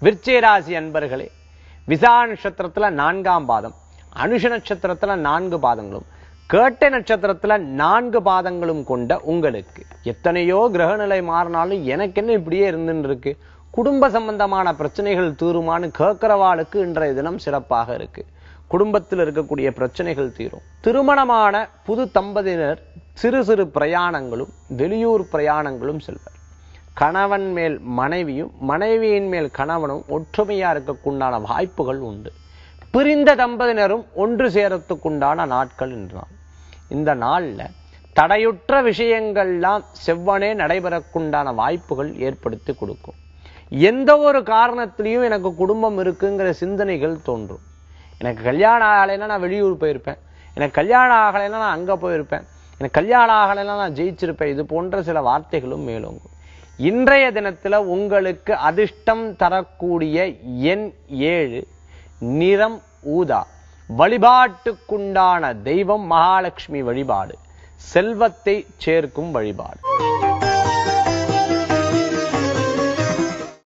விருச்சிகராசி அன்பர்களே விசா நட்சத்திரத்துல நான்காம் பாதம் அனுஷ நட்சத்திரத்துல நான்கு பாதங்களும் கேட்டை நட்சத்திரத்துல நான்கு பாதங்களும் கொண்ட உங்களுக்கு எத்தனையோ கிரகநிலை மாறினாலும் எனக்கு என்ன இப்படியே இருந்துன்னு இருக்கு குடும்ப சம்பந்தமான பிரச்சனைகள் தீருமான்னு கேட்கிறவாளுக்கு இன்றைய தினம் சிறப்பாக இருக்கு குடும்பத்தில் இருக்கக்கூடிய பிரச்சனைகள் தீரும் திருமணமான புது தம்பதியினர் சிறு சிறு பிரயாணங்களும் வெளியூர் பிரயாணங்களும் செல்வர் கணவன் மேல் மனைவியும் மனைவியின் மேல் கணவனும் ஒற்றுமையா இருக்கக்குண்டான வாய்ப்புகள் உண்டு பிரிந்த தம்பதியினரும் ஒன்று சேரத்துக்குண்டான நாட்கள் என்றான் இந்த நாள்ல தடையுற்ற விஷயங்கள்லாம் செவ்வனே நடைபெறக்குண்டான வாய்ப்புகள் ஏற்படுத்தி கொடுக்கும் எந்த ஒரு காரணத்திலையும் எனக்கு குடும்பம் இருக்குங்கிற சிந்தனைகள் தோன்றும் எனக்கு கல்யாணம் ஆகலைன்னா நான் வெளியூர் போயிருப்பேன் எனக்கு கல்யாணம் ஆகலைன்னா நான் அங்க போயிருப்பேன் எனக்கு கல்யாணம் ஆகலைன்னா நான் ஜெயிச்சிருப்பேன் இது போன்ற சில வார்த்தைகளும் மேலோங்கும் இன்றைய தினத்துல உங்களுக்கு அதிர்ஷ்டம் தரக்கூடிய எண் ஏழு நிறம் ஊதா வழிபாட்டுக்குண்டான தெய்வம் மகாலட்சுமி வழிபாடு செல்வத்தை சேர்க்கும் வழிபாடு